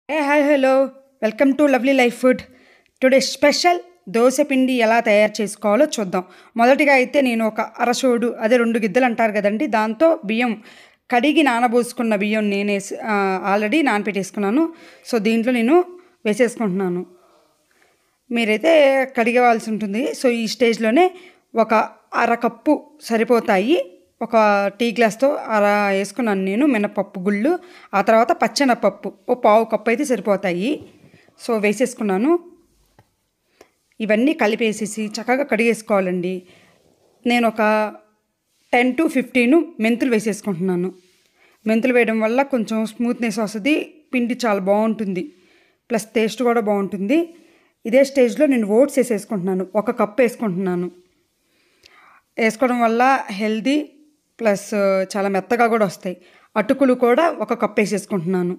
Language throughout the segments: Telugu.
A hi hello welcome to lovely life food today special dosa పిండి ఎలా తయారు చేసుకోవాలో చూద్దాం మొదటిగా అయితే నేను ఒక అరసోడు అదే రెండు గిద్దలు అంటారు కదండి దాంతో బియ్యం కడిగి నానబోసుకున్న బియ్యం నేను వేసి ఆల్రెడీ నానపెట్టేసుకున్నాను సో దీంట్లో నేను వేసేసుకుంటున్నాను మీరైతే కడిగవలసి ఉంటుంది సో ఈ స్టేజ్లోనే ఒక అరకప్పు సరిపోతాయి ఒక టీ గ్లాస్తో అర వేసుకున్నాను నేను మినపప్పు గుళ్ళు ఆ తర్వాత పచ్చెనపప్పు ఓ పావు కప్పు అయితే సరిపోతాయి సో వేసేసుకున్నాను ఇవన్నీ కలిపేసేసి చక్కగా కడిగేసుకోవాలండి నేను ఒక టెన్ టు ఫిఫ్టీన్ మెంతులు వేసేసుకుంటున్నాను మెంతులు వేయడం వల్ల కొంచెం స్మూత్నెస్ వస్తుంది పిండి చాలా బాగుంటుంది ప్లస్ టేస్ట్ కూడా బాగుంటుంది ఇదే స్టేజ్లో నేను ఓట్స్ వేసేసుకుంటున్నాను ఒక కప్ వేసుకుంటున్నాను వేసుకోవడం వల్ల హెల్దీ ప్లస్ చాలా మెత్తగా కూడా వస్తాయి అటుకులు కూడా ఒక కప్ వేసేసుకుంటున్నాను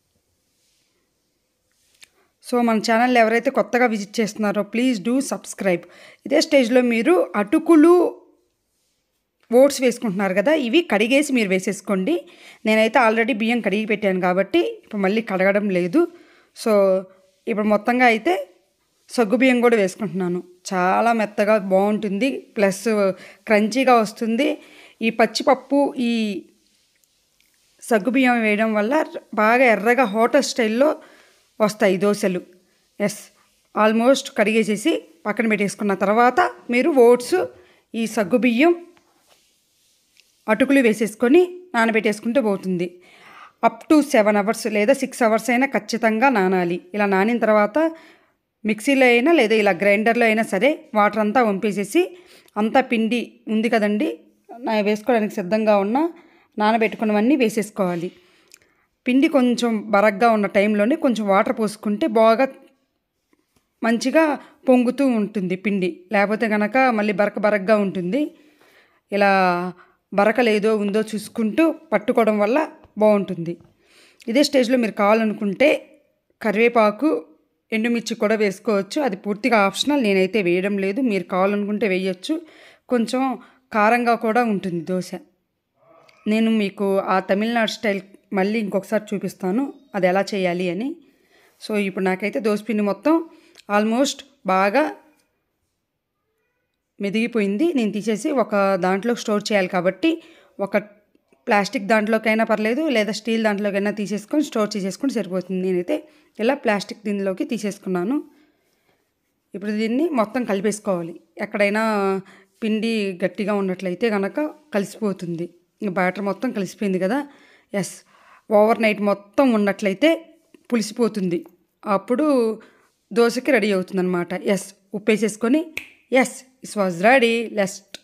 సో మన ఛానల్ ఎవరైతే కొత్తగా విజిట్ చేస్తున్నారో ప్లీజ్ డూ సబ్స్క్రైబ్ ఇదే స్టేజ్లో మీరు అటుకులు ఓట్స్ వేసుకుంటున్నారు కదా ఇవి కడిగేసి మీరు వేసేసుకోండి నేనైతే ఆల్రెడీ బియ్యం కడిగి పెట్టాను కాబట్టి ఇప్పుడు మళ్ళీ కడగడం లేదు సో ఇప్పుడు మొత్తంగా అయితే సగ్గు బియ్యం కూడా వేసుకుంటున్నాను చాలా మెత్తగా బాగుంటుంది ప్లస్ క్రంచీగా వస్తుంది ఈ పచ్చిపప్పు ఈ సగ్గు బియ్యం వేయడం వల్ల బాగా ఎర్రగా హోటల్ స్టైల్లో వస్తాయి దోశలు ఎస్ ఆల్మోస్ట్ కడిగేసేసి పక్కన పెట్టేసుకున్న తర్వాత మీరు ఓట్స్ ఈ సగ్గు బియ్యం అటుకులు వేసేసుకొని నానబెట్టేసుకుంటే పోతుంది అప్ టు సెవెన్ అవర్స్ లేదా సిక్స్ అవర్స్ అయినా ఖచ్చితంగా నానాలి ఇలా నానిన తర్వాత మిక్సీలో అయినా లేదా ఇలా గ్రైండర్లో అయినా సరే వాటర్ అంతా వంపేసేసి అంతా పిండి ఉంది కదండి నా వేసుకోవడానికి సిద్ధంగా ఉన్న నానబెట్టుకున్నవన్నీ వేసేసుకోవాలి పిండి కొంచెం బరగ్గా ఉన్న టైంలోనే కొంచెం వాటర్ పోసుకుంటే బాగా మంచిగా పొంగుతూ ఉంటుంది పిండి లేకపోతే కనుక మళ్ళీ బరక బరగ్గా ఉంటుంది ఇలా బరక లేదో ఉందో చూసుకుంటూ పట్టుకోవడం వల్ల బాగుంటుంది ఇదే స్టేజ్లో మీరు కావాలనుకుంటే కరివేపాకు ఎండుమిర్చి కూడా వేసుకోవచ్చు అది పూర్తిగా ఆప్షనల్ నేనైతే వేయడం లేదు మీరు కావాలనుకుంటే వేయచ్చు కొంచెం కారంగా కూడా ఉంటుంది దోశ నేను మీకు ఆ తమిళనాడు స్టైల్ మళ్ళీ ఇంకొకసారి చూపిస్తాను అది ఎలా చేయాలి అని సో ఇప్పుడు నాకైతే దోసపిండి మొత్తం ఆల్మోస్ట్ బాగా మెదిగిపోయింది నేను తీసేసి ఒక దాంట్లో స్టోర్ చేయాలి కాబట్టి ఒక ప్లాస్టిక్ దాంట్లోకైనా పర్లేదు లేదా స్టీల్ దాంట్లోకైనా తీసేసుకొని స్టోర్ చేసేసుకొని సరిపోతుంది నేనైతే ఇలా ప్లాస్టిక్ దీనిలోకి తీసేసుకున్నాను ఇప్పుడు దీన్ని మొత్తం కలిపేసుకోవాలి ఎక్కడైనా పిండి గట్టిగా ఉన్నట్లయితే కనుక కలిసిపోతుంది ఇంక బ్యాటర్ మొత్తం కలిసిపోయింది కదా ఎస్ ఓవర్ నైట్ మొత్తం ఉన్నట్లయితే పులిసిపోతుంది అప్పుడు దోశకి రెడీ అవుతుంది అనమాట ఎస్ ఉప్పేసేసుకొని yes is was ready less